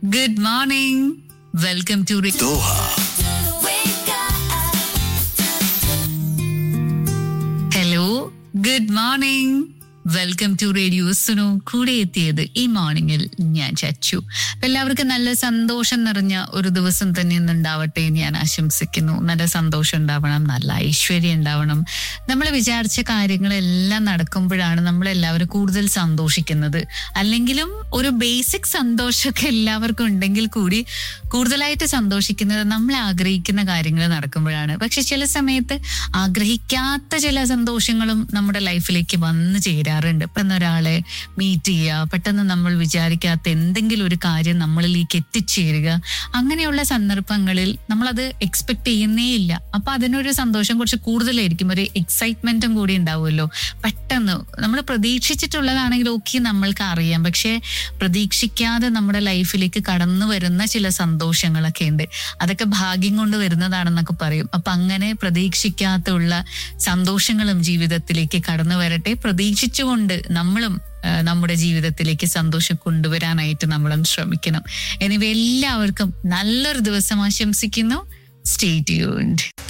Good morning. Welcome to Re- Doha. Hello good morning welcome to radio Suno കൂടെ എത്തിയത് ഈ മോർണിംഗിൽ ഞാൻ ചച്ചു അപ്പൊ എല്ലാവർക്കും നല്ല സന്തോഷം നിറഞ്ഞ ഒരു ദിവസം തന്നെ ഇന്ന് ഉണ്ടാവട്ടെ എന്ന് ഞാൻ ആശംസിക്കുന്നു നല്ല സന്തോഷം ഉണ്ടാവണം നല്ല ഐശ്വര്യം ഉണ്ടാവണം നമ്മൾ വിചാരിച്ച കാര്യങ്ങളെല്ലാം നടക്കുമ്പോഴാണ് നമ്മൾ എല്ലാവരും കൂടുതൽ സന്തോഷിക്കുന്നത് അല്ലെങ്കിലും ഒരു ബേസിക് സന്തോഷമൊക്കെ എല്ലാവർക്കും ഉണ്ടെങ്കിൽ കൂടി കൂടുതലായിട്ട് സന്തോഷിക്കുന്നത് നമ്മൾ ആഗ്രഹിക്കുന്ന കാര്യങ്ങൾ നടക്കുമ്പോഴാണ് പക്ഷെ ചില സമയത്ത് ആഗ്രഹിക്കാത്ത ചില സന്തോഷങ്ങളും നമ്മുടെ ലൈഫിലേക്ക് വന്നു ചേരാറുണ്ട് ഇപ്പം ഒരാളെ മീറ്റ് ചെയ്യുക പെട്ടെന്ന് നമ്മൾ വിചാരിക്കാത്ത എന്തെങ്കിലും ഒരു കാര്യം നമ്മളിലേക്ക് എത്തിച്ചേരുക അങ്ങനെയുള്ള സന്ദർഭങ്ങളിൽ നമ്മളത് എക്സ്പെക്ട് ചെയ്യുന്നേ ഇല്ല അപ്പൊ അതിനൊരു സന്തോഷം കുറച്ച് കൂടുതലായിരിക്കും ഒരു എക്സൈറ്റ്മെന്റും കൂടി ഉണ്ടാവുമല്ലോ പെട്ടെന്ന് നമ്മൾ പ്രതീക്ഷിച്ചിട്ടുള്ളതാണെങ്കിൽ ഓക്കെ നമ്മൾക്ക് അറിയാം പക്ഷെ പ്രതീക്ഷിക്കാതെ നമ്മുടെ ലൈഫിലേക്ക് കടന്നു വരുന്ന ചില സന്തോഷങ്ങളൊക്കെ ഉണ്ട് അതൊക്കെ ഭാഗ്യം കൊണ്ട് വരുന്നതാണെന്നൊക്കെ പറയും അപ്പൊ അങ്ങനെ പ്രതീക്ഷിക്കാത്തുള്ള സന്തോഷങ്ങളും ജീവിതത്തിലേക്ക് കടന്നു വരട്ടെ പ്രതീക്ഷിച്ചുകൊണ്ട് നമ്മളും ആ, നമ്മുടെ ജീവിതത്തിലേക്ക് സന്തോഷം കൊണ്ടുവരാനായിട്ട് നമ്മളും ശ്രമിക്കണം എനിവ എല്ലാവർക്കും നല്ലൊരു ദിവസം ആശംസിക്കുന്നു സ്റ്റേ ട്യൂൺഡ്